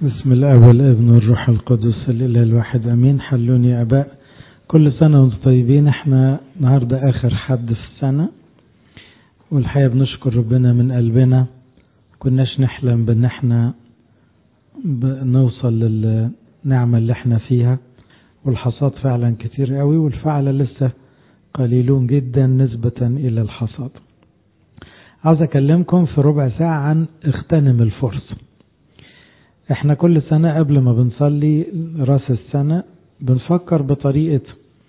بسم الله والابن والروح القدس الاله الواحد امين حلوني يا اباء كل سنه وانتم طيبين احنا النهارده اخر حد في السنه والحقيقه بنشكر ربنا من قلبنا كناش نحلم بان احنا نوصل للنعمه اللي احنا فيها والحصاد فعلا كتير قوي والفعل لسه قليلون جدا نسبه الى الحصاد عاوز اكلمكم في ربع ساعه عن اغتنم الفرصه احنا كل سنة قبل ما بنصلي راس السنة بنفكر بطريقة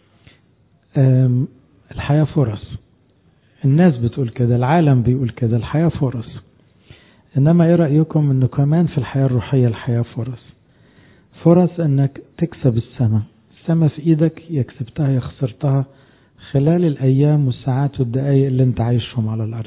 الحياة فرص الناس بتقول كده العالم بيقول كده الحياة فرص انما ايه رأيكم انه كمان في الحياة الروحية الحياة فرص فرص انك تكسب السماء السماء في ايدك يا كسبتها يا خسرتها خلال الايام والساعات والدقايق اللي انت عايشهم على الارض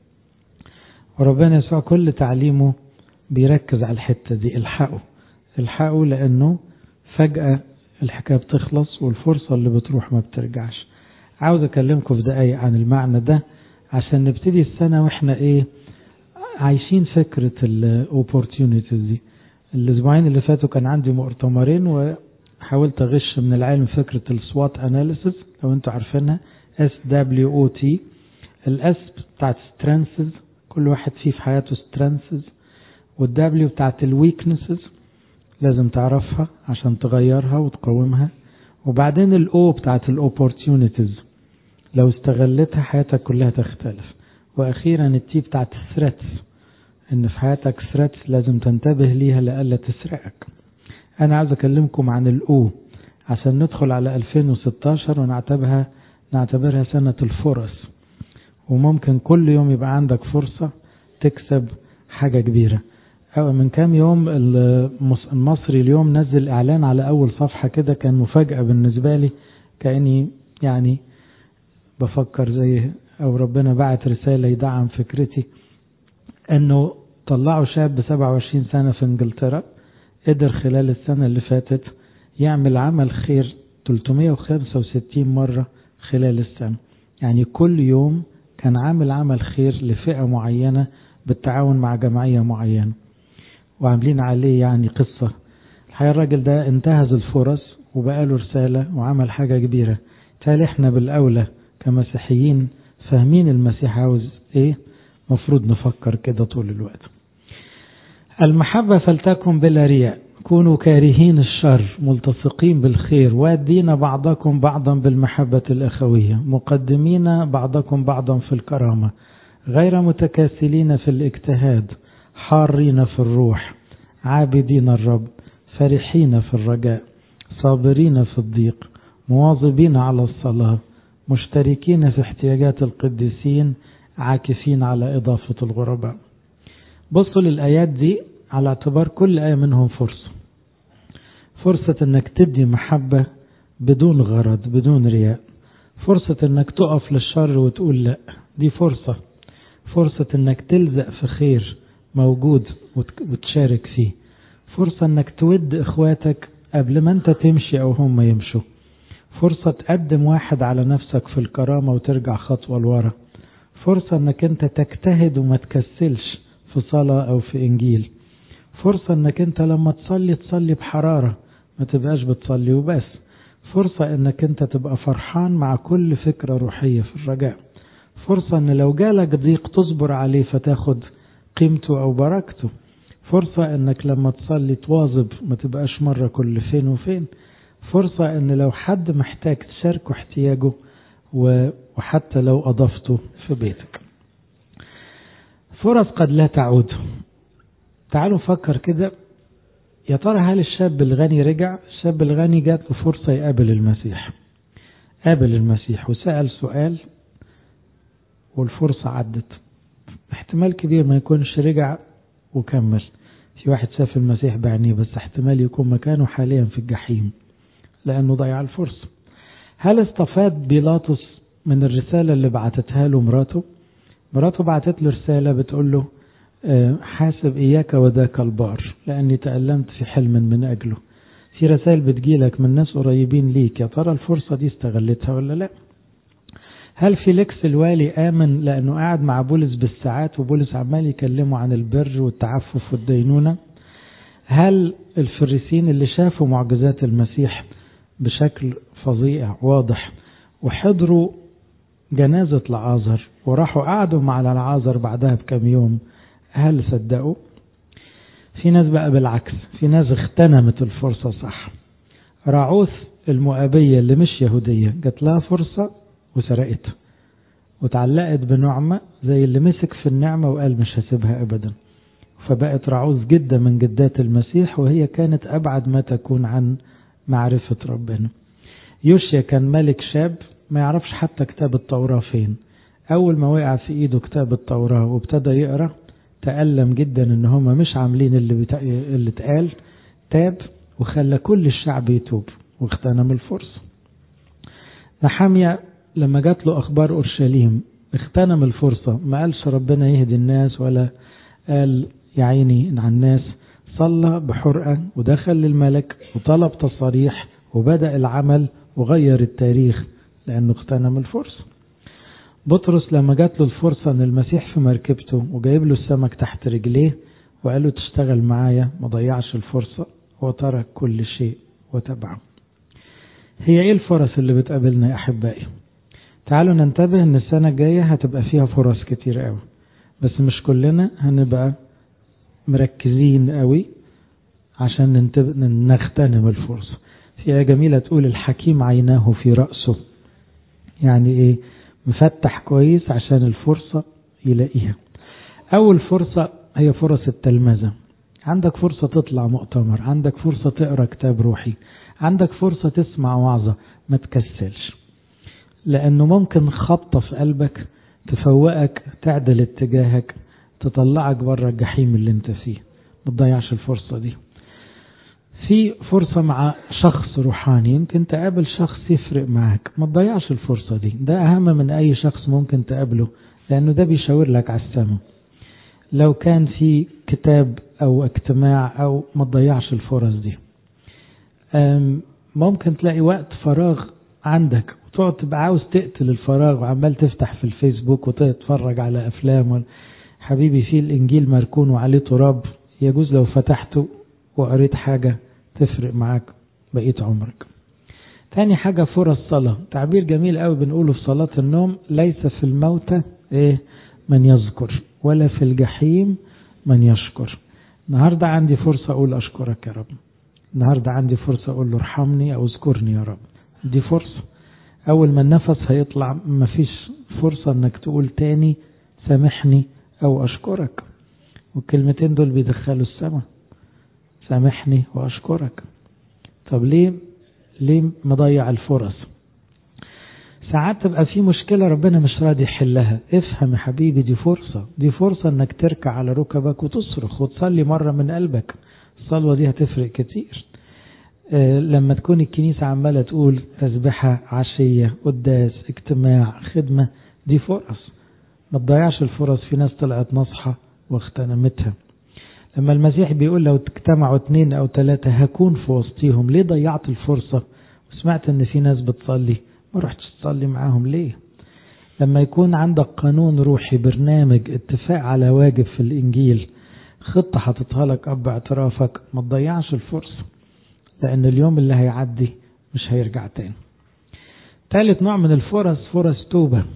وربنا يسوع كل تعليمه بيركز على الحتة دي الحقه الحقه لأنه فجأة الحكاية بتخلص والفرصة اللي بتروح ما بترجعش عاوز أكلمكم في دقايق عن المعنى ده عشان نبتدي السنة وإحنا إيه عايشين فكرة الأوبورتيونيتيز دي الأسبوعين اللي فاتوا كان عندي مؤتمرين وحاولت أغش من العلم فكرة السوات أناليسيس لو أنتوا عارفينها اس دبليو او تي الاس بتاعت سترينثز كل واحد فيه في حياته سترينثز والدبليو بتاعت الويكنسز لازم تعرفها عشان تغيرها وتقومها وبعدين الاو بتاعت الاوبورتيونيتيز لو استغلتها حياتك كلها تختلف واخيرا التي بتاعت الثريتس ان في حياتك ثريتس لازم تنتبه ليها لألا تسرقك انا عاوز اكلمكم عن الاو عشان ندخل على 2016 ونعتبرها نعتبرها سنة الفرص وممكن كل يوم يبقى عندك فرصة تكسب حاجة كبيرة أو من كام يوم المصري اليوم نزل إعلان على أول صفحة كده كان مفاجأة بالنسبة لي كأني يعني بفكر زي أو ربنا بعت رسالة يدعم فكرتي أنه طلعوا شاب 27 سنة في إنجلترا قدر خلال السنة اللي فاتت يعمل عمل خير 365 مرة خلال السنة يعني كل يوم كان عامل عمل خير لفئة معينة بالتعاون مع جمعية معينة وعاملين عليه يعني قصة الحقيقة الراجل ده انتهز الفرص وبقى له رسالة وعمل حاجة كبيرة تالي احنا بالأولى كمسيحيين فاهمين المسيح عاوز ايه مفروض نفكر كده طول الوقت المحبة فلتكن بلا رياء كونوا كارهين الشر ملتصقين بالخير وادين بعضكم بعضا بالمحبة الأخوية مقدمين بعضكم بعضا في الكرامة غير متكاسلين في الاجتهاد حارين في الروح عابدين الرب فرحين في الرجاء صابرين في الضيق مواظبين على الصلاة مشتركين في احتياجات القديسين عاكفين على إضافة الغرباء بصوا للآيات دي على اعتبار كل آية منهم فرصة فرصة انك تدي محبة بدون غرض بدون رياء فرصة انك تقف للشر وتقول لا دي فرصة فرصة انك تلزق في خير موجود وتشارك فيه فرصة انك تود اخواتك قبل ما انت تمشي او هم يمشوا فرصة تقدم واحد على نفسك في الكرامة وترجع خطوة لورا فرصة انك انت تجتهد وما تكسلش في صلاة او في انجيل فرصة انك انت لما تصلي تصلي بحرارة ما تبقاش بتصلي وبس فرصة انك انت تبقى فرحان مع كل فكرة روحية في الرجاء فرصة ان لو جالك ضيق تصبر عليه فتاخد قيمته او بركته فرصة انك لما تصلي تواظب ما تبقاش مرة كل فين وفين فرصة ان لو حد محتاج تشاركه احتياجه وحتى لو اضفته في بيتك فرص قد لا تعود تعالوا نفكر كده يا ترى هل الشاب الغني رجع الشاب الغني جات له فرصة يقابل المسيح قابل المسيح وسأل سؤال والفرصة عدت احتمال كبير ما يكونش رجع وكمل في واحد شاف المسيح بعينيه بس احتمال يكون مكانه حاليا في الجحيم لأنه ضيع الفرصة هل استفاد بيلاطس من الرسالة اللي بعتتها له مراته مراته بعتت له رسالة بتقول له حاسب إياك وذاك البار لأني تألمت في حلم من أجله في رسائل بتجيلك من ناس قريبين ليك يا ترى الفرصة دي استغلتها ولا لا هل فيليكس الوالي آمن لأنه قاعد مع بولس بالساعات وبولس عمال يكلمه عن البر والتعفف والدينونة هل الفريسين اللي شافوا معجزات المسيح بشكل فظيع واضح وحضروا جنازة لعازر وراحوا قعدوا مع العازر بعدها بكم يوم هل صدقوا في ناس بقى بالعكس في ناس اغتنمت الفرصة صح راعوث المؤابية اللي مش يهودية جات لها فرصة وسرقتها وتعلقت بنعمة زي اللي مسك في النعمة وقال مش هسيبها أبدا فبقت رعوز جدا من جدات المسيح وهي كانت أبعد ما تكون عن معرفة ربنا يوشيا كان ملك شاب ما يعرفش حتى كتاب التوراة فين أول ما وقع في إيده كتاب التوراة وابتدى يقرأ تألم جدا إن هما مش عاملين اللي, بتا... اللي اتقال تاب وخلى كل الشعب يتوب واغتنم الفرصة نحامية لما جات له أخبار أورشليم اغتنم الفرصة ما قالش ربنا يهدي الناس ولا قال يا عيني عن الناس صلى بحرقة ودخل للملك وطلب تصاريح وبدأ العمل وغير التاريخ لأنه اغتنم الفرصة بطرس لما جات له الفرصة أن المسيح في مركبته وجايب له السمك تحت رجليه وقال له تشتغل معايا ما ضيعش الفرصة وترك كل شيء وتبعه هي ايه الفرص اللي بتقابلنا يا أحبائي تعالوا ننتبه ان السنة الجاية هتبقى فيها فرص كتير قوي بس مش كلنا هنبقى مركزين قوي عشان نغتنم الفرصة في آية جميلة تقول الحكيم عيناه في رأسه يعني ايه مفتح كويس عشان الفرصة يلاقيها أول فرصة هي فرص التلمذة عندك فرصة تطلع مؤتمر عندك فرصة تقرأ كتاب روحي عندك فرصة تسمع وعظة ما تكسلش لأنه ممكن خبطة في قلبك تفوقك تعدل اتجاهك تطلعك بره الجحيم اللي انت فيه ما تضيعش الفرصة دي في فرصة مع شخص روحاني يمكن تقابل شخص يفرق معك ما تضيعش الفرصة دي ده أهم من أي شخص ممكن تقابله لأنه ده بيشاور لك على السماء لو كان في كتاب أو اجتماع أو ما تضيعش الفرص دي ممكن تلاقي وقت فراغ عندك وتقعد تبقى عاوز تقتل الفراغ وعمال تفتح في الفيسبوك وتتفرج على أفلام حبيبي في الإنجيل مركون وعليه تراب يجوز لو فتحته وقريت حاجة تفرق معاك بقية عمرك تاني حاجة فرص صلاة تعبير جميل قوي بنقوله في صلاة النوم ليس في الموتى ايه من يذكر ولا في الجحيم من يشكر النهاردة عندي فرصة أقول أشكرك يا رب النهاردة عندي فرصة أقول له ارحمني أو اذكرني يا رب دي فرصة أول ما النفس هيطلع مفيش فرصة أنك تقول تاني سامحني أو أشكرك والكلمتين دول بيدخلوا السماء سامحني وأشكرك طب ليه ليه مضيع الفرص ساعات تبقى في مشكلة ربنا مش راضي يحلها افهم يا حبيبي دي فرصة دي فرصة انك تركع على ركبك وتصرخ وتصلي مرة من قلبك الصلوة دي هتفرق كتير اه لما تكون الكنيسة عمالة تقول تسبحة عشية قداس اجتماع خدمة دي فرص ما تضيعش الفرص في ناس طلعت نصحة واغتنمتها لما المسيح بيقول لو اجتمعوا اتنين او تلاتة هكون في وسطيهم ليه ضيعت الفرصة وسمعت ان في ناس بتصلي ما رحتش تصلي معاهم ليه لما يكون عندك قانون روحي برنامج اتفاق على واجب في الانجيل خطة حاططها لك اب اعترافك ما تضيعش الفرصة لان اليوم اللي هيعدي مش هيرجع تاني ثالث نوع من الفرص فرص توبة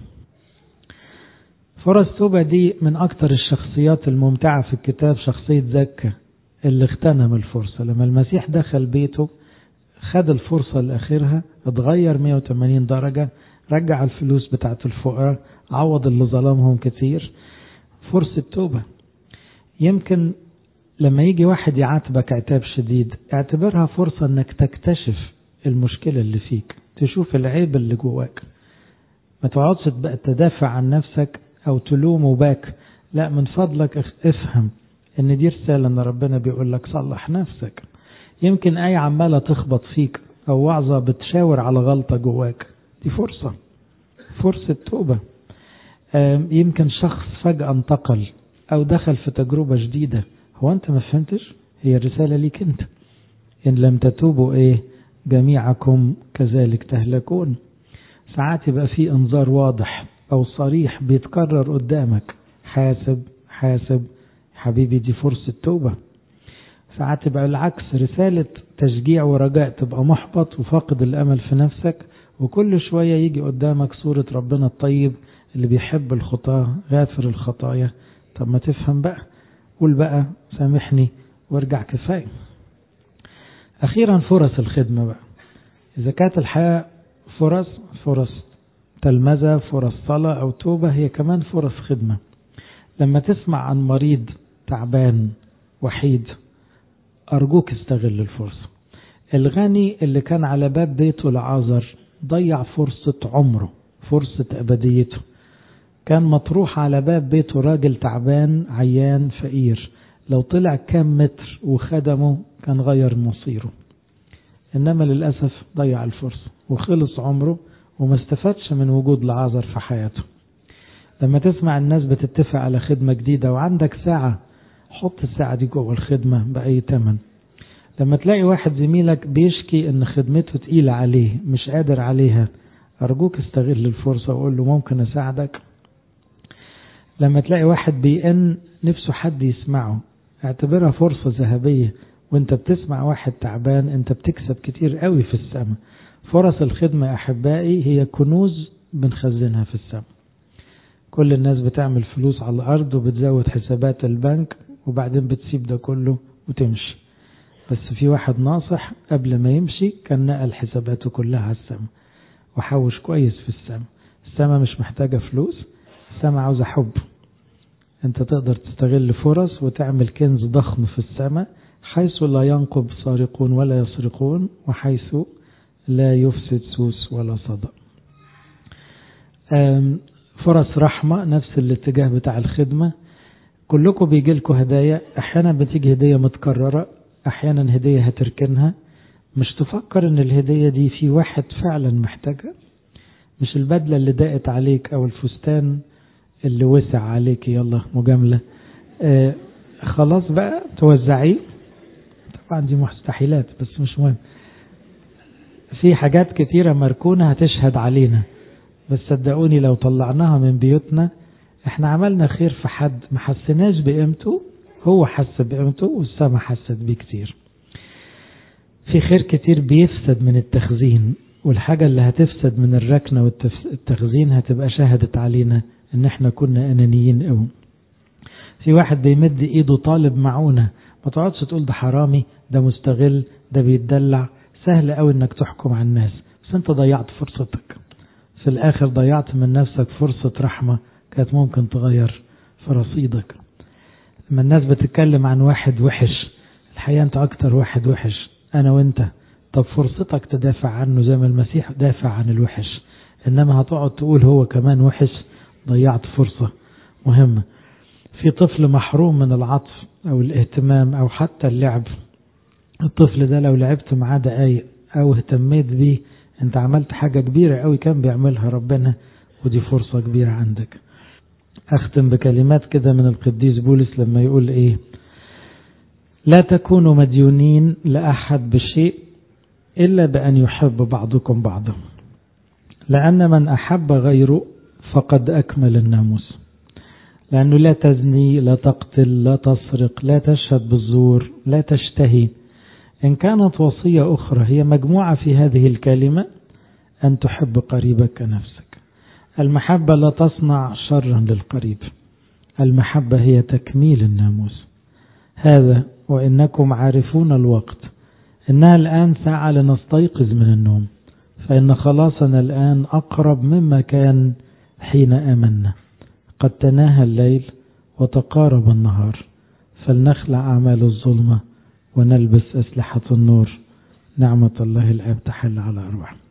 فرص توبة دي من أكتر الشخصيات الممتعة في الكتاب شخصية زكا اللي اغتنم الفرصة لما المسيح دخل بيته خد الفرصة لآخرها اتغير 180 درجة رجع الفلوس بتاعت الفقراء عوض اللي ظلمهم كتير فرصة توبة يمكن لما يجي واحد يعاتبك عتاب شديد اعتبرها فرصة انك تكتشف المشكلة اللي فيك تشوف العيب اللي جواك ما تقعدش تبقى تدافع عن نفسك او تلوم وباك لا من فضلك افهم ان دي رسالة ان ربنا بيقول لك صلح نفسك يمكن اي عمالة تخبط فيك او وعظة بتشاور على غلطة جواك دي فرصة فرصة توبة يمكن شخص فجأة انتقل او دخل في تجربة جديدة هو انت ما فهمتش هي الرسالة ليك انت ان لم تتوبوا ايه جميعكم كذلك تهلكون ساعات يبقى في انذار واضح او صريح بيتكرر قدامك حاسب حاسب حبيبي دي فرصة توبة ساعات تبقى العكس رسالة تشجيع ورجاء تبقى محبط وفاقد الأمل في نفسك وكل شوية يجي قدامك صورة ربنا الطيب اللي بيحب الخطاة غافر الخطايا طب ما تفهم بقى قول بقى سامحني وارجع كفاية أخيرا فرص الخدمة بقى إذا كانت الحياة فرص فرص تلمذة فرص صلاة أو توبة هي كمان فرص خدمة لما تسمع عن مريض تعبان وحيد أرجوك استغل الفرصة الغني اللي كان على باب بيته لعازر ضيع فرصة عمره فرصة أبديته كان مطروح على باب بيته راجل تعبان عيان فقير لو طلع كام متر وخدمه كان غير مصيره إنما للأسف ضيع الفرصة وخلص عمره وما استفادش من وجود لعازر في حياته لما تسمع الناس بتتفق على خدمة جديدة وعندك ساعة حط الساعة دي جوه الخدمة بأي تمن لما تلاقي واحد زميلك بيشكي ان خدمته تقيلة عليه مش قادر عليها أرجوك استغل الفرصة وقول له ممكن أساعدك لما تلاقي واحد بيئن نفسه حد يسمعه اعتبرها فرصة ذهبية وانت بتسمع واحد تعبان انت بتكسب كتير قوي في السماء فرص الخدمة يا أحبائي هي كنوز بنخزنها في السماء كل الناس بتعمل فلوس على الأرض وبتزود حسابات البنك وبعدين بتسيب ده كله وتمشي بس في واحد ناصح قبل ما يمشي كان نقل حساباته كلها على السماء وحوش كويس في السماء السماء مش محتاجة فلوس السماء عاوزة حب انت تقدر تستغل فرص وتعمل كنز ضخم في السماء حيث لا ينقب سارقون ولا يسرقون وحيث لا يفسد سوس ولا صدى فرص رحمة نفس الاتجاه بتاع الخدمة كلكم بيجي لكم هدايا احيانا بتيجي هدية متكررة احيانا هدية هتركنها مش تفكر ان الهدية دي في واحد فعلا محتاجها مش البدلة اللي ضاقت عليك او الفستان اللي وسع عليك يلا مجاملة آه خلاص بقى توزعيه طبعا دي مستحيلات بس مش مهم في حاجات كتيرة مركونة هتشهد علينا بس صدقوني لو طلعناها من بيوتنا احنا عملنا خير في حد ما حسناش بقيمته هو حس بقيمته والسما حست بيه كتير في خير كتير بيفسد من التخزين والحاجة اللي هتفسد من الركنة والتخزين هتبقى شهدت علينا ان احنا كنا انانيين قوي في واحد بيمد ايده طالب معونة ما تقعدش تقول ده حرامي ده مستغل ده بيتدلع سهل قوي انك تحكم على الناس بس انت ضيعت فرصتك في الاخر ضيعت من نفسك فرصة رحمة كانت ممكن تغير في رصيدك لما الناس بتتكلم عن واحد وحش الحقيقة انت اكتر واحد وحش انا وانت طب فرصتك تدافع عنه زي ما المسيح دافع عن الوحش انما هتقعد تقول هو كمان وحش ضيعت فرصة مهمة في طفل محروم من العطف او الاهتمام او حتى اللعب الطفل ده لو لعبت معاه دقايق او اهتميت بيه انت عملت حاجة كبيرة قوي كان بيعملها ربنا ودي فرصة كبيرة عندك اختم بكلمات كده من القديس بولس لما يقول ايه لا تكونوا مديونين لأحد بشيء إلا بأن يحب بعضكم بعضا لأن من أحب غيره فقد أكمل الناموس لأنه لا تزني لا تقتل لا تسرق لا تشهد بالزور لا تشتهي إن كانت وصية أخرى هي مجموعة في هذه الكلمة أن تحب قريبك كنفسك المحبة لا تصنع شرا للقريب المحبة هي تكميل الناموس هذا وإنكم عارفون الوقت إنها الآن ساعة لنستيقظ من النوم فإن خلاصنا الآن أقرب مما كان حين آمنا قد تناهى الليل وتقارب النهار فلنخلع أعمال الظلمة ونلبس أسلحة النور نعمة الله الآب تحل على أرواحنا